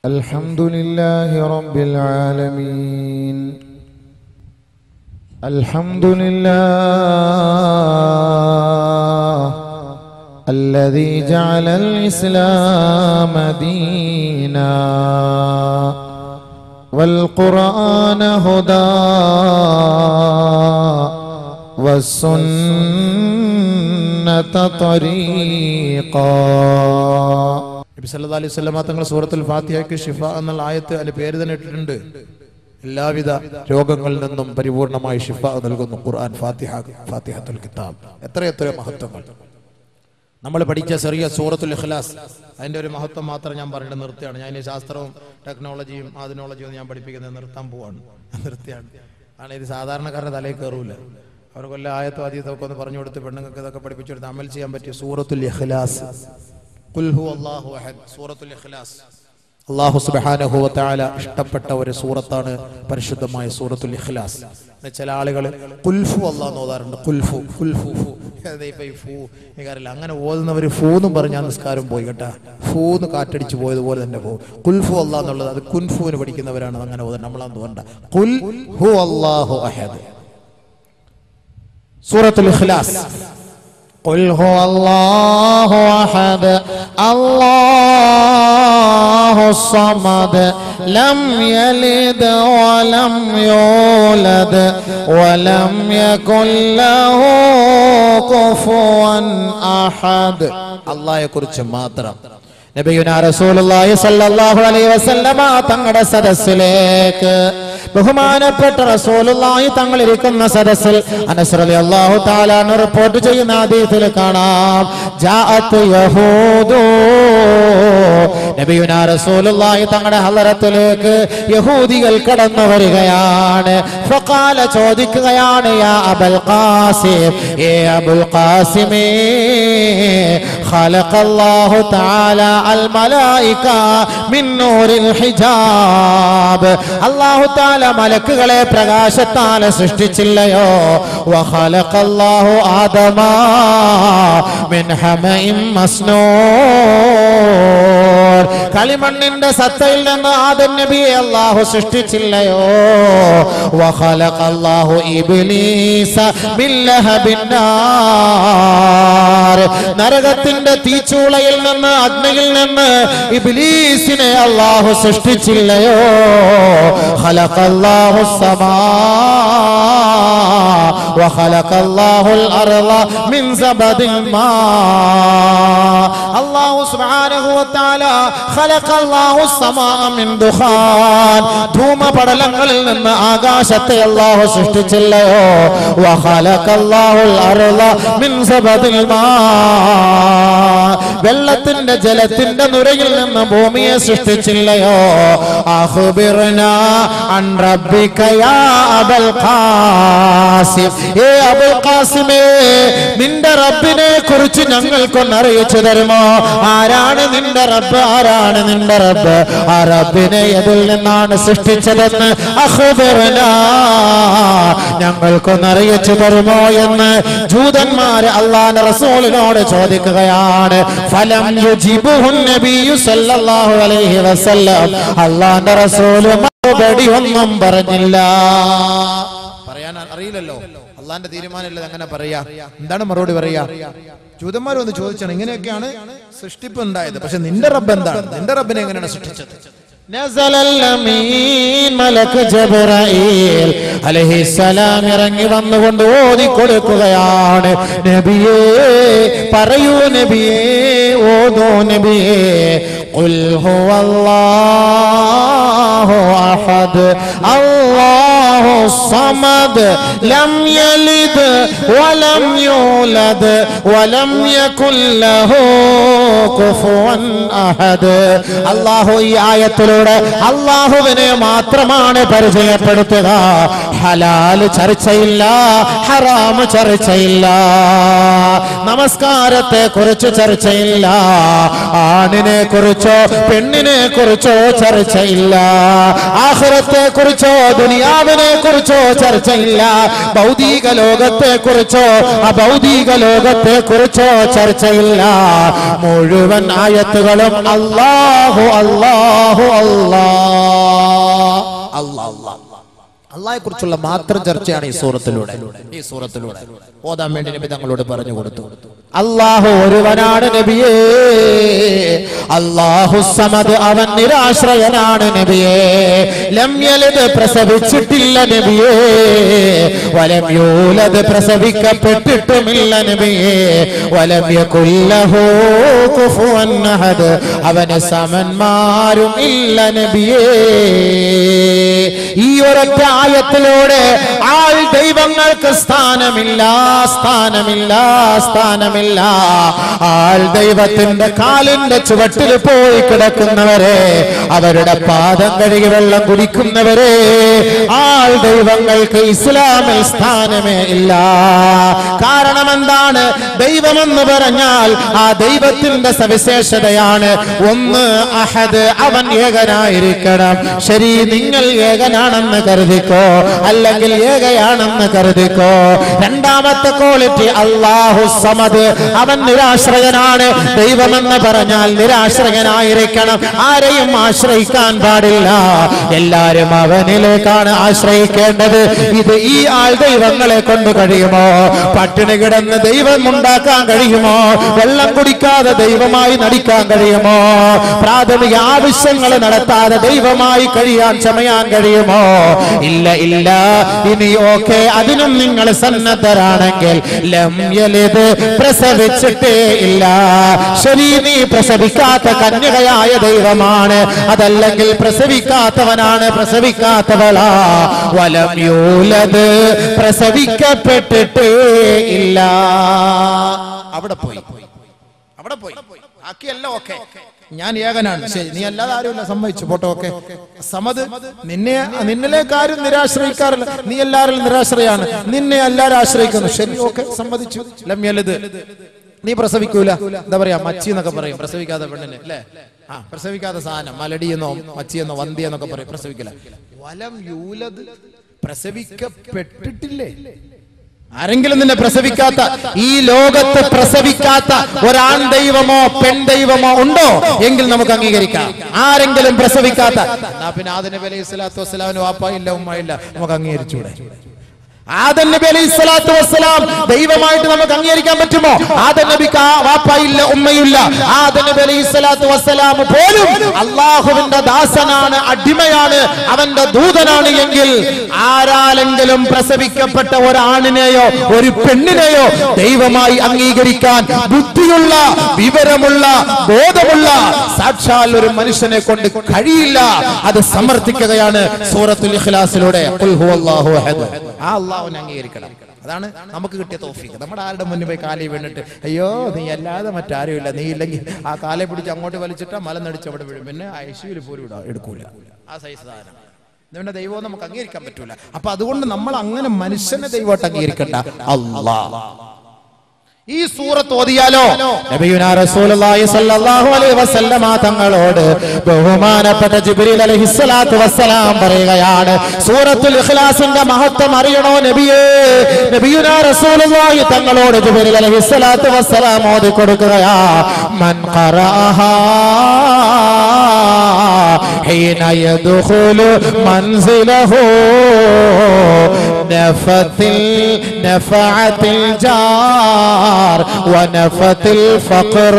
الحمد لله رب العالمين الحمد لله الذي جعل الإسلام دينا والقرآن هدى والسنة طريقا നബി സല്ലല്ലാഹു അലൈഹി വസല്ലമ തങ്ങൾ സൂറത്തുൽ ഫാത്തിഹയ്ക്ക് ഷിഫ എന്നുള്ള ആയത്ത് അതിന്റെ പേര് തന്നെ ഇട്ടിട്ടുണ്ട് എല്ലാവിധ രോഗങ്ങളിൽ നിന്നും പരിപൂർണമായി ഷിഫ നൽകുന്നു ഖുർആൻ ഫാത്തിഹ ഫാത്തിഹത്തുൽ കിതാബ് എത്രയെത്ര മഹത്വങ്ങൾ നമ്മൾ പഠിച്ച ചെറിയ സൂറത്തുൽ ഇഖ്ലാസ് അതിന്റെ ഒരു മഹത്വം മാത്രം ഞാൻ പറഞ്ഞിട്ട് നിർത്തിയാണ് ഞാൻ ഈ ശാസ്ത്രവും ടെക്നോളജിയും ആദിനോളജിയും ഞാൻ പഠിപ്പിക്കുന്നത് നിർത്താൻ പോവാണ് നിർത്തിയാണ് ആണ് ഇത് സാധാരണക്കാരുടെ തലയിൽ കയറൂല അവർക്ക് വല്ല ആയത്തോ അതീതൊക്കെ ഒന്ന് പറഞ്ഞു കൊടുത്ത് പെണ്ണുങ്ങൾക്ക് ഇതൊക്കെ പഠിപ്പിച്ചു കൊടുത്ത് അമൽ ചെയ്യാൻ പറ്റിയ സൂറത്തുൽ ഇഖ്ലാസ് ഖുൽ ഹു അല്ലാഹു അഹദ് സൂറത്തുൽ ഇഖ്ലാസ് അള്ളാഹു സുബ്ഹാനഹു വ തആല ഇഷ്ടപ്പെട്ട ഒരു സൂറത്താണ് പരിശുദ്ധമായ സൂറത്തുൽ ഇഖ്ലാസ് എന്ന് ചില ആളുകൾ കുൽഫു അള്ളാഹ് ഓതാറുണ്ട് കുൽഫു കുൽഫു ഫു അതെ ഇപ്പൊ ഈ ഫൂ എനിക്കറിയില്ല അങ്ങനെ ഓതുന്നവർ ഫൂ എന്നും പറഞ്ഞാൽ നിസ്കാരം പോയി കേട്ടാ ഫൂ എന്ന് കാറ്റടിച്ച് പോയതുപോലെ തന്നെ പോകും കുൽഫു അള്ളാഹ് എന്നുള്ളത് അത് കുൻഫുവിന് പഠിക്കുന്നവരാണ് അത് അങ്ങനെ ഓതുന്നത് നമ്മളാന്ന് തോന്നണ്ട കുൽ ഹു അല്ലാഹു അഹദ് സൂറത്തുൽ ഇഖ്ലാസ് قل هو الله احد الله الصمد لم يلد ولم يولد ولم يكن له كفوا احد അള്ളാഹെ കുറിച്ച് മാത്രം നബിയുന റസൂലുള്ളാഹി സ്വല്ലല്ലാഹു അലൈഹി വസല്ലമ തങ്ങളുടെ സദസ്സിലേക്ക് ബഹുമാനപ്പെട്ട റസൂലുള്ളാഹി തങ്ങൾ ഇരിക്കുന്ന സദസ്സിൽ അനസ് റളിയല്ലാഹു തആല അൻഹു റിപ്പോർട്ട് ചെയ്യുന്ന ഹദീസിൽ കാണാം ജാഅത്ത് യഹൂദു നബിയുന റസൂലുള്ളാഹി തങ്ങളുടെ ഹളറത്തിലേക്ക് യഹൂദികൾ കടന്നു വരികയാണ് ഫഖാല ചോദിക്കുകയാണ് യാ അബൽ ഖാസിം ഏ അബുൽ ഖാസിമേ خلق الله تعالى الملائكة من نور الحجاب അള്ളാഹു താല മലക്കുകളെ പ്രകാശത്താൽ സൃഷ്ടിച്ചില്ലയോ وخلق الله آدم من حمإ مسنون കളിമണ്ണിന്റെ സത്തയിൽ നിന്ന് ആദം നബിയെ അള്ളാഹു സൃഷ്ടിച്ചില്ലയോ وخلق الله إبليس من لهب النار നരകത്തിന്റെ തീച്ചൂളയിൽ നിന്ന് അഗ്നിയിൽ നിന്ന് ഇബ്ലീസിനെ അള്ളാഹു സൃഷ്ടിച്ചില്ലയോ خلق الله السماء وخلق الله الأرض من زبد الماء الله سبحانه وتعالى خلق الله السماء من دخان ധൂമപടലങ്ങളിൽ നിന്ന് ആകാശത്തെ അള്ളാഹു സൃഷ്ടിച്ചില്ലയോ وخلق الله الأرض من زبد الماء വെള്ളത്തിന്റെ ജലത്തിന്റെ നുരയിൽ നിന്ന് ഭൂമിയെ സൃഷ്ടിച്ചില്ലയോ അഖ്ബിർനാ അൻ റബ്ബിക യാ അബൽ ഖാസിം ഏ അബുൽ ഖാസിമേ നിന്റെ റബ്ബിനെ കുറിച്ച് ഞങ്ങൾക്കൊന്ന് അറിയിച്ചു തരുമോ ആരാണ് നിന്റെ റബ്ബ് ആരാണ് നിന്റെ റബ്ബ് ആ റബ്ബിനെ ഇതിൽ നിന്നാണ് സൃഷ്ടിച്ചതെന്ന് അഖ്ബിർനാ ഞങ്ങൾക്കൊന്ന് അറിയിച്ചു തരുമോ എന്ന് ജൂതന്മാര് അള്ളാന്റെ റസൂലിനോട് ചോദിക്കുകയാണ് ഫലം യുജിബുഹു നബിയു സല്ലല്ലാഹു അലൈഹി വസല്ലം അള്ളാന്റെ റസൂല് മറുപടി ഒന്നും പറഞ്ഞില്ല പറയാൻ അറിയില്ലല്ലോ അള്ളാന്റെ തീരുമാനമില്ല അങ്ങനെ പറയാ എന്താണ് മറുപടി പറയാ ജൂതന്മാർ വന്ന് ചോദിച്ചാണ് ഇങ്ങനെയൊക്കെയാണ് സൃഷ്ടിപ്പ് ഉണ്ടായത് പക്ഷെ നിന്റെ റബ്ബ് എന്താണ് നിന്റെ റബ്ബിനെ എങ്ങനെയാണ് സൃഷ്ടിച്ചത് നസല അൽ-അമീൻ മലക്ക് ജബ്രായീൽ അലൈഹിസ്സലാം ഇറങ്ങി വന്നുകൊണ്ട് ഓതി കൊടുക്കുകയാണ് നബിയേ പറയൂ നബിയേ ഓതോ നബിയേ قل هو الله أحد الله الصمد لم يلد ولم يولد ولم يكن له كفوا أحد അള്ളാഹു ഈ ആയത്തിലൂടെ അള്ളാഹുവിനെ മാത്രമാണ് പരിചയപ്പെടുത്തുക ഹലാല് ചർച്ചയില്ല ഹറാമ് ചർച്ചയില്ല നമസ്കാരത്തെ കുറിച്ച് ചർച്ചയില്ല ആണിനെ കുറിച്ചോ പെണ്ണിനെ കുറിച്ചോ ചർച്ചയില്ല ആഹ്റത്തെ കുറിച്ചോ ദുനിയാവിനെ കുറിച്ചോ ചർച്ചയില്ല ഭൗതിക ലോകത്തെ കുറിച്ചോ അഭൗതിക ലോകത്തെ കുറിച്ചോ ചർച്ചയില്ല മുഴുവൻ ആയത്തുകളും അല്ലാഹു അല്ലാഹു അല്ലാഹു അല്ലാ അല്ലാ അല്ലാ അള്ളാഹെ കുറിച്ചുള്ള മാത്രം ചർച്ചയാണ് ഈ സൂറത്തിലൂടെ ഈ സൂറത്തിലൂടെ ഓതാൻ വേണ്ടി നബി തങ്ങളോട് പറഞ്ഞു കൊടുത്തു അള്ളാഹു ഒരുവനാണ് നബിയേ അള്ളാഹു സമദ് അവൻ നിരാശ്രയനാണ് നബിയേ ലം യലിദ് പ്രസവിച്ചിട്ടില്ല നബിയേ വലം യൂലത് പ്രസവിക്കപ്പെട്ടിട്ടുമില്ല നബിയേ വലം യകുല്ലഹു കുഫുവൻ അഹദ് അവന് സമന്മാരും ഇല്ല നബിയേ ഈ ഒരൊറ്റ ആയത്തിലൂടെ ആൾ ദൈവങ്ങൾക്ക് സ്ഥാനമില്ല സ്ഥാനമില്ല സ്ഥാനമില്ല ആൾ ദൈവത്തിന്റെ കാലിന്റെ ചുവട്ടിൽ പോയി കിടക്കുന്നവരെ അവരുടെ പാദം കഴുകി വെള്ളം കുടിക്കുന്നവരെ ആൾ ദൈവങ്ങൾക്ക് ഇസ്ലാമിൽ സ്ഥാനമേ ഇല്ല കാരണം എന്താണ് ദൈവമെന്ന് പറഞ്ഞാൽ ആ ദൈവത്തിന്റെ സവിശേഷതയാണ് ഒന്ന് അഹദ് അവൻ ഏകനായിരിക്കണം ശരി നിങ്ങൾ ഏകനാണെന്ന് കരുതിക്കോ അല്ലെങ്കിൽ ഏകയാണെന്ന് കരുതിക്കോ രണ്ടാമത്തെ ക്വാളിറ്റി അള്ളാഹു സമദ് അവൻ നിരാശ്രയനാണ് ദൈവമെന്ന് പറഞ്ഞാൽ നിരാശ്രയനായിരിക്കണം ആരെയും ആശ്രയിക്കാൻ പാടില്ല എല്ലാരും അവനിലേക്കാണ് ആശ്രയിക്കേണ്ടത് ഇത് ഈ ആൾ ദൈവങ്ങളെ കൊണ്ട് കഴിയുമോ പട്ടിണി കിടന്ന് ദൈവം ഉണ്ടാക്കാൻ കഴിയുമോ വെള്ളം കുടിക്കാതെ ദൈവമായി നടിക്കാൻ കഴിയുമോ പ്രാഥമിക ആവശ്യങ്ങൾ നടത്താതെ ദൈവമായി കഴിയാൻ ചമയാൻ കഴിയുമോ ഇല്ല ഇല്ല ഇനി ഓക്കെ അതിനും നിങ്ങൾ സന്നദ്ധരാണെങ്കിൽ ലം യലിദ് പ്രസവിച്ചിട്ടേ ഇല്ല ശരി നീ പ്രസവിക്കാത്ത കന്യകയായ ദൈവമാണ് അതല്ലെങ്കിൽ പ്രസവിക്കാത്തവനാണ് പ്രസവിക്കാത്തവളാ വലം യൂലത് പ്രസവിക്കപ്പെട്ടിട്ടേ ഇല്ല അവിടെ പോയി അവിടെ പോയി ബാക്കിയല്ല ഓക്കെ ഞാൻ ഏകനാണ് ശരി നീ അല്ലാതെ ആരുമില്ല സമ്മതിച്ചു പോട്ടെ ഓക്കെ സമത് നിന്നെ നിന്നിലേക്ക് ആരും നിരാശ്രയിക്കാറില്ല നീ എല്ലാവരും നിരാശ്രയാണ് നിന്നെ എല്ലാവരും ആശ്രയിക്കുന്നു ശരി ഓക്കെ സമ്മതിച്ചു ലമ്യലത് നീ പ്രസവിക്കൂല എന്താ പറയാ മച്ചി എന്നൊക്കെ പറയും പ്രസവിക്കാത്ത പെണ്ണിന് അല്ലേ ആ പ്രസവിക്കാത്ത സാധനം മലടി എന്നോ മച്ചി എന്നോ വന്തി എന്നൊക്കെ പറയും പ്രസവിക്കില്ല വലം യൂലത് പ്രസവിക്കപ്പെട്ടിട്ടില്ലേ ആരെങ്കിലും നിന്നെ പ്രസവിക്കാത്ത ഈ ലോകത്ത് പ്രസവിക്കാത്ത ഒരാൺ ദൈവമോ പെൺ ദൈവമോ ഉണ്ടോ എങ്കിൽ നമുക്ക് അംഗീകരിക്കാം ആരെങ്കിലും പ്രസവിക്കാത്ത എന്നാ പിന്നെ ആദ നബി അലൈഹി സ്വലാത്തു വസ്സലാമിന് വാപ്പ ഇല്ല ഉമ്മ ഇല്ല നമുക്ക് അംഗീകരിച്ചൂടെ ആദൻ നബി അലൈഹി സ്വലാത്തു വസ്സലാം ദൈവമായിട്ട് നമുക്ക് അംഗീകരിക്കാൻ പറ്റുമോ ആദൻ നബിക്ക് ആ വാപ്പയില്ല ഉമ്മയില്ല ആദൻ നബി അലൈഹി സ്വലാത്തു വസ്സലാം പോലും അള്ളാഹുവിന്റെ ദാസനാണ് അടിമയാണ് അവന്റെ ദൂതനാണ് എങ്കിൽ ആരാലെങ്കിലും പ്രസവിക്കപ്പെട്ട ഒരാണിനെയോ ഒരു പെണ്ണിനെയോ ദൈവമായി അംഗീകരിക്കാൻ ബുദ്ധിയുള്ള വിവരമുള്ള ബോധമുള്ള സാക്ഷാൽ ഒരു മനുഷ്യനെ കൊണ്ട് കഴിയില്ല അത് സമർത്ഥിക്കുകയാണ് സൂറത്തുൽ ഇഖ്ലാസിലൂടെ ഖുൽ ഹുവല്ലാഹു അഹദ് ആ അള്ളാഹുവിനെ അംഗീകരിക്കണം അതാണ് നമുക്ക് കിട്ടിയ തോഫീക്ക് നമ്മുടെ ആരുടെ മുന്നിൽ പോയി കാലി വീണിട്ട് അയ്യോ നീ അല്ലാതെ മറ്റാരും ഇല്ല നീ ഇല്ലെങ്കിൽ ആ കാലെ പിടിച്ച് അങ്ങോട്ട് വലിച്ചിട്ട് മലനടിച്ച് അവിടെ വീഴും പിന്നെ ഐശ്വര്യയിൽ പോലും ഇടാ എടുക്കൂല ആ സൈസ് സാധനം ഇതുകൊണ്ട് ദൈവം നമുക്ക് അംഗീകരിക്കാൻ പറ്റൂല അപ്പൊ അതുകൊണ്ട് നമ്മൾ അങ്ങനെ മനുഷ്യനെ ദൈവമായിട്ട് അംഗീകരിക്കണ്ട അള്ളാ ഈ സൂറത്ത് ഓതിയാലോ നബിയുനാ റസൂലുള്ളാഹി സ്വല്ലല്ലാഹു അലൈഹി വസല്ലമ തങ്ങളോട് ബഹുമാനപ്പെട്ട ജിബ്രീൽ അലൈഹിസ്സലാത്തു വസ്സലാം പറയുകയാണ് സൂറത്തുൽ ഇഖ്ലാസിന്റെ മഹത്വം അറിയണോ നബിയേ നബിയുനാ റസൂലുള്ളാഹി തങ്ങളോട് ജിബ്രീൽ അലൈഹിസ്സലാത്തു വസ്സലാം ഓതി കൊടുക്കുകയാ മൻ ഖറഅഹാ حين يدخل منزله نفت نفعت الجار ونفت الفقر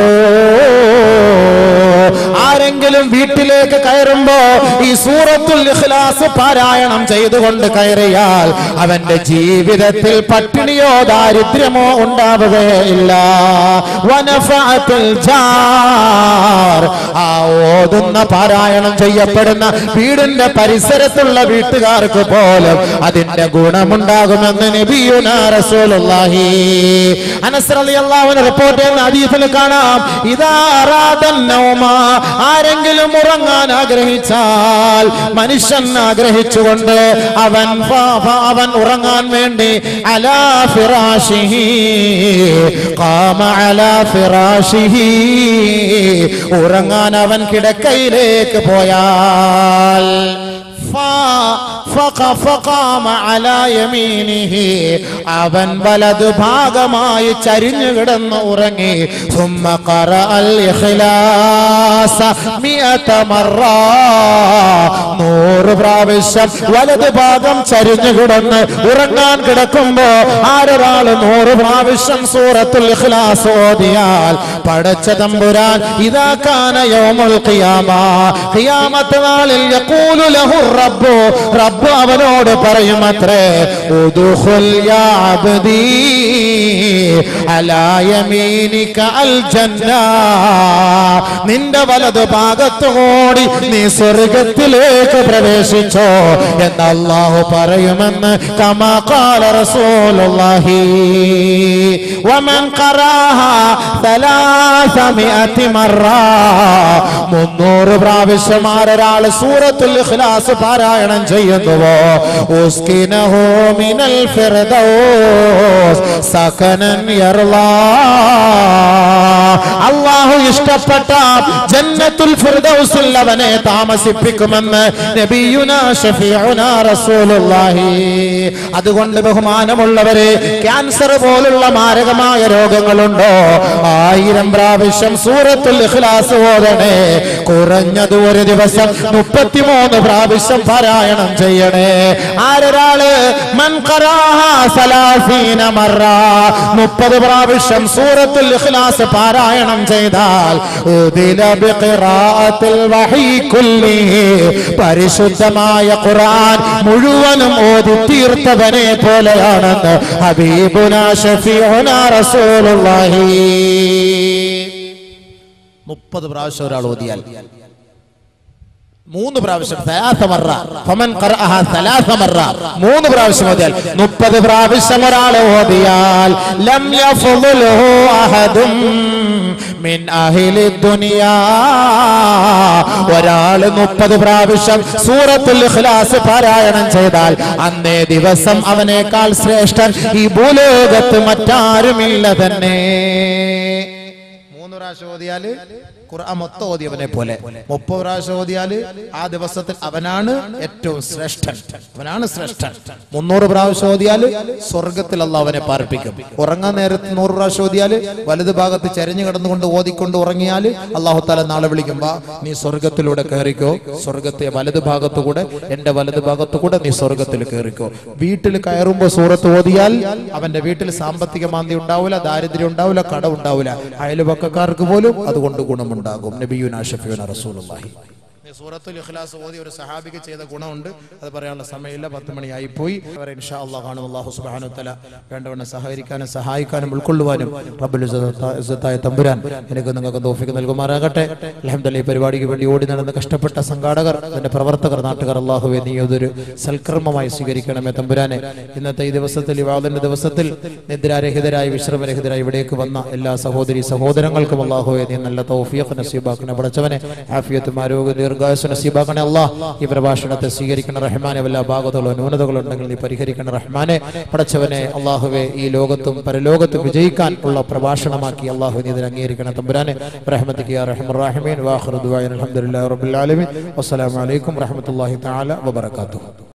ആരെങ്കിലും വീട്ടിലേക്ക് കയറുമ്പോ ഈ സൂറത്തുൽ ഇഖ്ലാസ് പാരായണം ചെയ്തുകൊണ്ട് കയറിയാൽ അവന്റെ ജീവിതത്തിൽ പട്ടിണിയോ ദാരിദ്ര്യമോ ഉണ്ടാവുകയില്ല വനഫഅത്തുൽ ജാർ ആ ഓതുന്ന പാരായണം ചെയ്യപ്പെടുന്ന വീടിന്റെ പരിസരത്തുള്ള വീട്ടുകാർക്ക് പോലും അതിന്റെ ഗുണമുണ്ടാകുമെന്ന് നബിയുനാ റസൂലുള്ളാഹി അനസ് റളിയല്ലാഹു അൻഹു റിപ്പോർട്ട് ചെയ്യുന്ന ഹദീസിൽ കാണാം ഇദാ അറാദൻ നൗമ ആരെങ്കിലും ഉറങ്ങാൻ ആഗ്രഹിച്ചാൽ മനുഷ്യൻ ആഗ്രഹിച്ചുകൊണ്ട് അവൻ ഫ- ഫ- അവൻ ഉറങ്ങാൻ വേണ്ടി അലാ ഫിറാഷിഹി ഖാമ അലാ ഫിറാഷിഹി ഉറങ്ങാൻ അവൻ കിടക്കയിലേക്ക് പോയാൽ فق- فقام على يمينه. അവൻ വലതു ഭാഗമായി ചരിഞ്ഞു കിടന്ന് ഉറങ്ങി ثم قرأ الإخلاص مئة مرة. നൂറ് പ്രാവശ്യം വലത് ഭാഗം ചരിഞ്ഞു കിടന്ന് ഉറങ്ങാൻ കിടക്കുമ്പോ ആരൊരാള് നൂറ് പ്രാവശ്യം സൂറത്തുൽ ഇഖ്ലാസ് ഓതിയാൽ പടച്ച തമ്പുരാൻ ഇതാ കാന യൗമുൽ ഖിയാമ ഖിയാമത്ത് നാളിൽ യഖൂലു ലഹു റബ്ബു റബ്ബ് അവനോട് പറയുമത്രേ ഉദ്ഖുൽ യാ അബ്ദീ അലാ യമീനിക അൽ ജന്ന നിന്റെ വലത് ഭാഗത്തുകൂടി നീ സ്വർഗത്തിലേക്ക് പ്രവേശിച്ചോ എന്ന് അള്ളാഹു പറയുമെന്ന് കമാ ഖാല റസൂലുള്ളാഹി വമൻ ഖറാഹ സലാസമിഅതി മറ മുന്നൂറ് പ്രാവശ്യം ആരൊരാൾ സൂറത്തുൽ ഇഖ്ലാസ് പാരായണം ചെയ്യുന്നുവോ ഉസ്കിനഹു മിനൽ ഫിർദൗസ് സകനൻ യർലാ അള്ളാഹു ഇഷ്ടപ്പെട്ട ജന്നത്തുൽ ഫിർദൗസിൽ അവനെ താമസിപ്പിക്കുമെന്ന് നബിയുനാ ഷഫീഉനാ റസൂലുള്ളാഹി അതുകൊണ്ട് ബഹുമാനമുള്ളവരെ ക്യാൻസർ പോലുള്ള മാരകമായ രോഗങ്ങളുണ്ടോ ആയിരം പ്രാവശ്യം സൂറത്തുൽ ഇഖ്ലാസ് ഓതണേ കുറഞ്ഞത് ഒരു ദിവസം മുപ്പത്തിമൂന്ന് പ്രാവശ്യം പാരായണം ചെയ്യണേ ആരൊരാള് മൻ ഖറാഹ സലാസീന മറ മുപ്പത് പ്രാവശ്യം സൂറത്തുൽ ഇഖ്ലാസ് പാരായണം ചെയ്താൽ ഉദില ബിഖിറാഅത്തിൽ വഹീ കുല്ലിഹി പരിശുദ്ധമായ ഖുർആൻ മുഴുവനും ഓതി തീർത്തവനെ പോലെയാണെന്ന് ഹബീബുനാ ഷഫീഉനാ റസൂലുള്ളാഹി മുപ്പത് പ്രാവശ്യം ഒരാൾ ഓതിയാൽ മൂന്ന് പ്രാവശ്യം സലാസ മറ. ഫമൻ ഖറഅഹ സലാസ മറ. മൂന്ന് പ്രാവശ്യം ഓതിയാൽ മുപ്പത് പ്രാവശ്യം ഒരാൾ ഓതിയാൽ ലം യഫ്ളുഹു അഹദും മിൻ അഹ്ലി ദുനിയാ ഒരാൾ മുപ്പത് പ്രാവശ്യം സൂറത്തുൽ ഇഖ്ലാസ് പാരായണം ചെയ്താൽ അന്നേ ദിവസം അവനേക്കാൾ ശ്രേഷ്ഠൻ ഈ ഭൂലോകത്ത് മറ്റാരുമില്ല തന്നെ മൂന്ന് പ്രാവശ്യം ഓതിയാല് ഖുർആൻ മൊത്തം ഓതിയവനെ പോലെ മുപ്പത് പ്രാവശ്യം ഓതിയാല് ആ ദിവസത്തിൽ അവനാണ് ഏറ്റവും ശ്രേഷ്ഠൻ അവനാണ് ശ്രേഷ്ഠൻ മുന്നൂറ് പ്രാവശ്യം ഓതിയാല് സ്വർഗത്തിൽ അല്ല അവനെ പാർപ്പിക്കും ഉറങ്ങാൻ നേരത്ത് നൂറ് പ്രാവശ്യം ഓതിയാല് വലത് ഭാഗത്ത് ചരിഞ്ഞു കിടന്നുകൊണ്ട് ഓതിക്കൊണ്ട് ഉറങ്ങിയാല് അള്ളാഹു താല നാളെ വിളിക്കുമ്പോ നീ സ്വർഗത്തിലൂടെ കയറിക്കോ സ്വർഗത്തെ വലത് ഭാഗത്തുകൂടെ എന്റെ വലത് ഭാഗത്തുകൂടെ നീ സ്വർഗത്തിൽ കയറിക്കോ വീട്ടിൽ കയറുമ്പോ സൂറത്ത് ഓതിയാൽ അവന്റെ വീട്ടിൽ സാമ്പത്തിക മാന്തി ഉണ്ടാവില്ല ദാരിദ്ര്യം ഉണ്ടാവില്ല കട ഉണ്ടാവില്ല അയൽപക്കക്കാർക്ക് പോലും അതുകൊണ്ട് ഗുണമുണ്ടാകും നബിയുന ഷഫിയുന റസൂലുള്ളാഹി സൂറത്തുൽ ഇഖ്ലാസ് ഓതി ഒരു സഹാബിക്ക് ചെയ്ത ഗുണമുണ്ട് അത് പറയാനുള്ള സമയമില്ല പത്ത് മണിയായി പോയി അവരെ ഇൻഷാ അള്ളാഹ് കാണും അള്ളാഹു സുബ്ഹാനഹു വതആല വേണ്ടവണ്ണം സഹകരിക്കാനും സഹായിക്കാനും ഉൾക്കൊള്ളുവാനും റബ്ബുൽ ഇസ്സത്ത- ഇസ്സത്തായ തമ്പുരാൻ എനിക്ക് നിങ്ങൾക്ക് തോഫിക്ക് നൽകുമാറാകട്ടെ അൽഹംദുലില്ലാഹ് ഈ പരിപാടിക്ക് വേണ്ടി ഓടി നടന്ന് കഷ്ടപ്പെട്ട സംഘാടകർ അതിന്റെ പ്രവർത്തകർ നാട്ടുകാർ അള്ളാഹുവെ നീ അതൊരു സൽക്കർമ്മമായി സ്വീകരിക്കണമേ തമ്പുരാനെ ഇന്നത്തെ ഈ ദിവസത്തിൽ ഈ വാതിന്റെ ദിവസത്തിൽ നിദ്രാരഹിതരായി വിശ്രമരഹിതരായി ഇവിടേക്ക് വന്ന എല്ലാ സഹോദരി സഹോദരങ്ങൾക്കും അള്ളാഹുവെ നീ നല്ല തൗഫീഖ് നസീബാക്കണ പഠിച്ചവനെ ആഫിയത്തും ആരോഗ്യ ദീർഘായുസ് നസീബാക്കണേ അല്ലാ ഈ പ്രഭാഷണത്തെ സ്വീകരിക്കണ റഹ്മാനെ വല്ല ഭാഗത്തുള്ള ന്യൂനതകൾ ഉണ്ടെങ്കിൽ നീ പരിഹരിക്കണ റഹ്മാനെ പടച്ചവനെ അള്ളാഹുവെ ഈ ലോകത്തും പരലോകത്തും വിജയിക്കാൻ ഉള്ള പ്രഭാഷണമാക്കി അള്ളാഹു നീ ഇതിനെ അംഗീകരിക്കണം തമ്പുരാനെ റഹ്മത്തിക്ക് യാ റഹ്മർ റഹീമീൻ വാഖിറു ദുആഇൻ അൽഹംദുലില്ലാഹി റബ്ബിൽ ആലമീൻ വസ്സലാമു അലൈക്കും റഹ്മത്തുള്ളാഹി തആല വബറകാതുഹു